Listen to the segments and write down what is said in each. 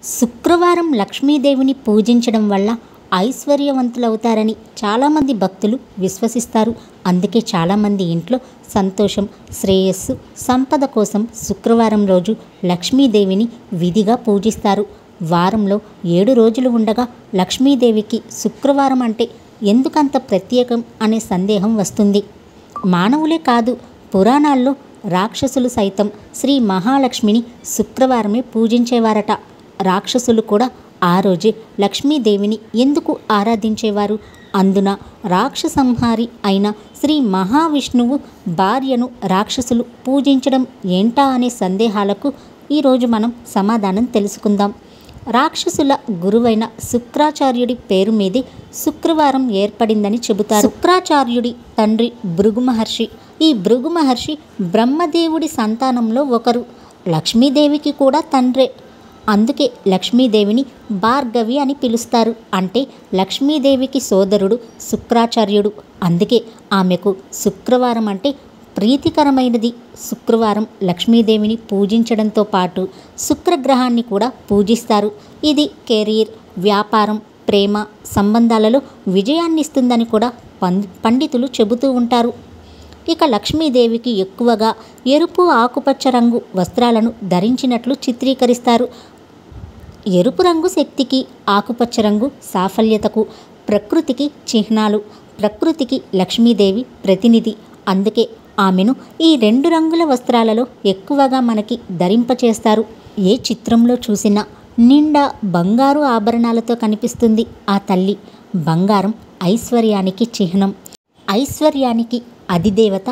శుక్రవారం లక్ష్మీదేవిని పూజించడం వల్ల ఐశ్వర్యవంతులవుతారని చాలామంది భక్తులు విశ్వసిస్తారు అందుకే చాలామంది ఇంట్లో సంతోషం శ్రేయస్సు సంపద కోసం శుక్రవారం రోజు లక్ష్మీదేవిని విధిగా పూజిస్తారు వారంలో ఏడు రోజులు ఉండగా లక్ష్మీదేవికి శుక్రవారం అంటే ఎందుకంత ప్రత్యేకం అనే సందేహం వస్తుంది మానవులే కాదు పురాణాల్లో రాక్షసులు సైతం శ్రీ మహాలక్ష్మిని శుక్రవారమే పూజించేవారట రాక్షసులు కూడా ఆ రోజే లక్ష్మీదేవిని ఎందుకు ఆరాధించేవారు అందున రాక్షసంహారి అయిన శ్రీ మహావిష్ణువు భార్యను రాక్షసులు పూజించడం ఏంటా అనే సందేహాలకు ఈరోజు మనం సమాధానం తెలుసుకుందాం రాక్షసుల గురువైన శుక్రాచార్యుడి పేరు మీదే శుక్రవారం ఏర్పడిందని చెబుతారు శుక్రాచార్యుడి తండ్రి భృగు మహర్షి ఈ భృగు మహర్షి బ్రహ్మదేవుడి సంతానంలో ఒకరు లక్ష్మీదేవికి కూడా తండ్రే అందుకే లక్ష్మీదేవిని భార్గవి అని పిలుస్తారు అంటే లక్ష్మీదేవికి సోదరుడు శుక్రాచార్యుడు అందుకే ఆమెకు శుక్రవారం అంటే ప్రీతికరమైనది శుక్రవారం లక్ష్మీదేవిని పూజించడంతో పాటు శుక్రగ్రహాన్ని కూడా పూజిస్తారు ఇది కెరీర్ వ్యాపారం ప్రేమ సంబంధాలలో విజయాన్ని ఇస్తుందని కూడా పం- పండితులు చెబుతూ ఉంటారు ఇక లక్ష్మీదేవికి ఎక్కువగా ఎరుపు ఆకుపచ్చ రంగు వస్త్రాలను ధరించినట్లు చిత్రీకరిస్తారు ఎరుపు రంగు శక్తికి ఆకుపచ్చ రంగు సాఫల్యతకు ప్రకృతికి చిహ్నాలు ప్రకృతికి లక్ష్మీదేవి ప్రతినిధి అందుకే ఆమెను ఈ రెండు రంగుల వస్త్రాలలో ఎక్కువగా మనకి ధరింపచేస్తారు ఏ చిత్రంలో చూసినా నిండా బంగారు ఆభరణాలతో కనిపిస్తుంది ఆ తల్లి బంగారం ఐశ్వర్యానికి చిహ్నం ఐశ్వర్యానికి అధిదేవత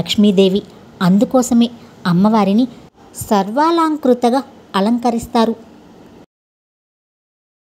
లక్ష్మీదేవి అందుకోసమే అమ్మవారిని సర్వాలంకృతగా అలంకరిస్తారు